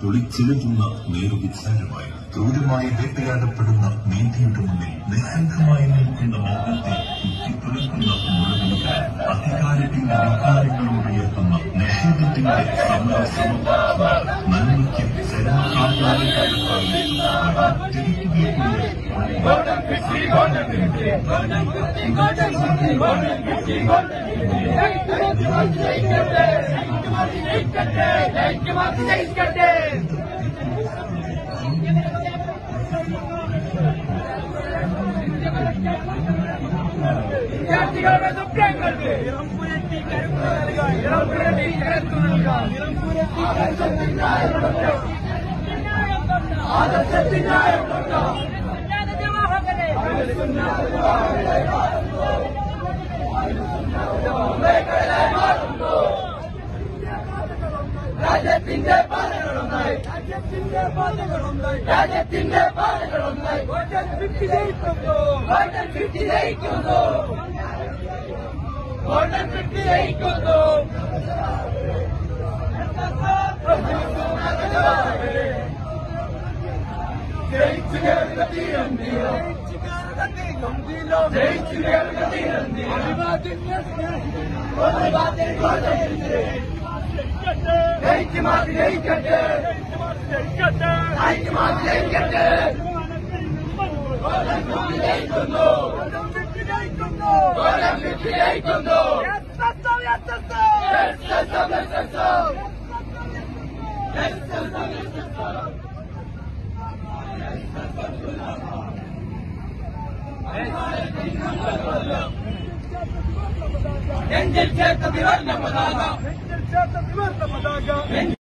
ഒളിച്ചെലുതുന്ന നേർവിചാരമായി ക്രൂരമായി വേട്ടയാടപ്പെടുന്ന നീതിയുടെ മുന്നിൽ നിസ്സംഗമായി നിൽക്കുന്ന മൗനത്തെ കുത്തിത്തുളക്കുന്ന മുഴുവനുകൾ അധികാരത്തിന്റെ വികാരങ്ങളോട് ഉയർത്തുന്ന നിഷേധത്തിന്റെ സമരസമവാക്യങ്ങൾ നന്മയ്ക്ക് വിദ്യാർത്ഥികളുടെ സ്വപ്നങ്ങൾക്ക് ഇളം പുരട്ടി കരുത്തു നൽകാൻ ഇളം പുരട്ടി കരുത്തു നൽകാൻ ഇളം പുരട്ടി കരുത്തു നൽകാൻ ആദർശത്തിനായ രാജ്യത്തിന്റെ പാതകളൊന്നായി രാജ്യത്തിന്റെ പാതകളൊന്നായി രാജ്യത്തിന്റെ പാതകളൊന്നായി വോട്ടൻ ഫിഫ്റ്റി ജയിക്കുന്നു വോട്ടൻ ഫിഫ്റ്റി ജയിക്കുന്നു വോട്ടൻ ഫിഫ്റ്റി ജയിക്കുന്നു ജയിച്ചു കയറുക തീരന്തീരം ജയിച്ചു കയറുക തീരന്തീരം ജയിക്കുമാറി ജയിക്കട്ടെ ജയിക്കുമാറി ജയിക്കട്ടെ ജയിക്കുന്നു ഗോലം വിട്ട് ജയിക്കുന്നു നെഞ്ചിൽ ചേർത്ത വിവർണ്ണ പതാക നെഞ്ചിൽ ചേർത്ത വിവർണ്ണ പതാക